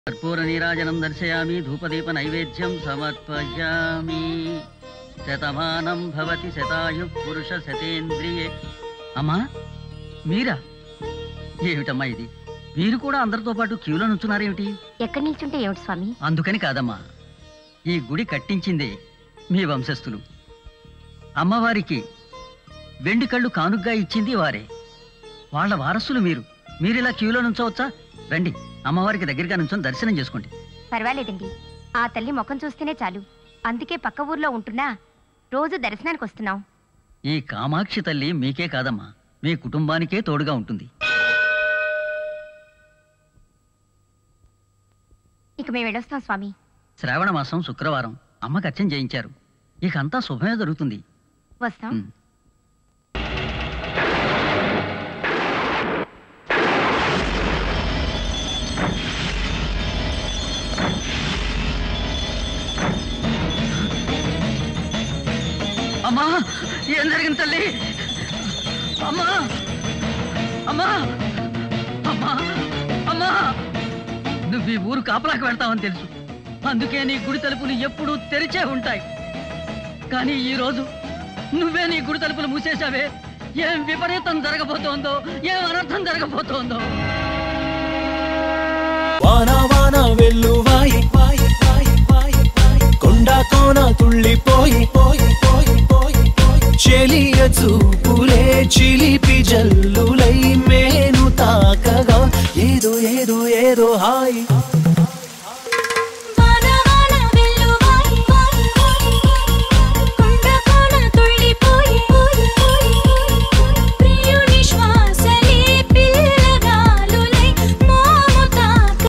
కర్పూర నీరాజనం దర్శయామి ధూపదీప నైవేద్యం సమర్పయామి శతమానం భవతి శతాయు పురుష శతేంద్రియే అమ్మా మీరా ఏమిటమ్మా ఇది మీరు కూడా అందరితో పాటు క్యూలో నుంచున్నారేమిటి ఎక్కడి నిల్చుంటే ఏమిటి స్వామి అందుకని కాదమ్మా ఈ గుడి కట్టించిందే మీ వంశస్థులు అమ్మవారికి వెండి కళ్ళు కానుగ్గా ఇచ్చింది వారే వాళ్ళ వారసులు మీరు మీరిలా క్యూలో నుంచోవచ్చా రండి అమ్మవారికి దగ్గరగా నుంచొని దర్శనం చేసుకోండి పర్వాలేదండి ఆ తల్లి ముఖం చూస్తేనే చాలు అందుకే పక్క ఊర్లో ఉంటున్నా రోజు దర్శనానికి వస్తున్నాం ఈ కామాక్షి తల్లి మీకే కాదమ్మా మీ కుటుంబానికే తోడుగా ఉంటుంది ఇక మేము వెళ్ళొస్తాం స్వామి శ్రావణ మాసం శుక్రవారం అమ్మకి అర్చన చేయించారు ఇక అంతా శుభమే జరుగుతుంది వస్తాం ఉమ్. అమ్మా ఏం జరిగింది తల్లి అమ్మా అమ్మా అమ్మా అమ్మా నువ్వు ఈ ఊరు కాపలాకి వెళ్తావని తెలుసు అందుకే నీ గుడి తలుపులు ఎప్పుడూ తెరిచే ఉంటాయి కానీ ఈ రోజు నువ్వే నీ గుడి తలుపులు మూసేశావే ఏం విపరీతం జరగబోతోందో ఏం అనర్థం జరగబోతోందో వాన వాన వెల్లువాయి వాయి వాయి వాయి వాయి కొండ కోన తుళ్ళిపోయి పోయి పోయి పోయి పోయి చెలియ చూపులే చిలిపి జల్లులై మేను తాకగా ఏదో ఏదో ఏదో హాయి